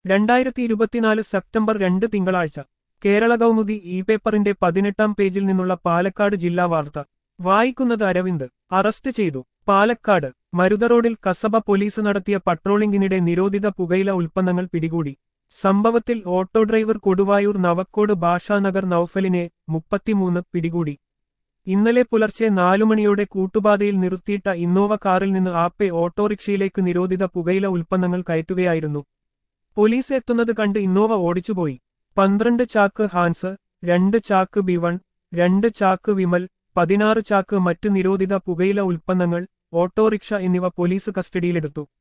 രണ്ടായിരത്തി ഇരുപത്തിനാല് സെപ്റ്റംബർ രണ്ട് തിങ്കളാഴ്ച കേരള കൗമുദി ഇ പേപ്പറിന്റെ പതിനെട്ടാം പേജിൽ നിന്നുള്ള പാലക്കാട് ജില്ലാ വാർത്ത വായിക്കുന്നത് അരവിന്ദ് അറസ്റ്റ് ചെയ്തു പാലക്കാട് മരുത റോഡിൽ കസബ പോലീസ് നടത്തിയ പട്രോളിംഗിനിടെ നിരോധിത പുകയില ഉൽപ്പന്നങ്ങൾ പിടികൂടി സംഭവത്തിൽ ഓട്ടോ ഡ്രൈവർ കൊടുവായൂർ നവക്കോട് ഭാഷാനഗർ നൌഫലിനെ മുപ്പത്തിമൂന്ന് പിടികൂടി ഇന്നലെ പുലർച്ചെ നാലുമണിയോടെ കൂട്ടുപാതയിൽ നിർത്തിയിട്ട ഇന്നോവ കാറിൽ നിന്ന് ആപ്പെ ഓട്ടോറിക്ഷയിലേക്ക് നിരോധിത പുകയില ഉൽപ്പന്നങ്ങൾ കയറ്റുകയായിരുന്നു പോലീസ് എത്തുന്നത് കണ്ട് ഇന്നോവ ഓടിച്ചുപോയി പന്ത്രണ്ട് ചാക്ക് ഹാൻസ് രണ്ട് ചാക്ക് ബിവൺ രണ്ട് ചാക്ക് വിമൽ പതിനാറ് ചാക്ക് മറ്റ് നിരോധിത പുകയില ഉൽപ്പന്നങ്ങൾ ഓട്ടോറിക്ഷ എന്നിവ പോലീസ് കസ്റ്റഡിയിലെടുത്തു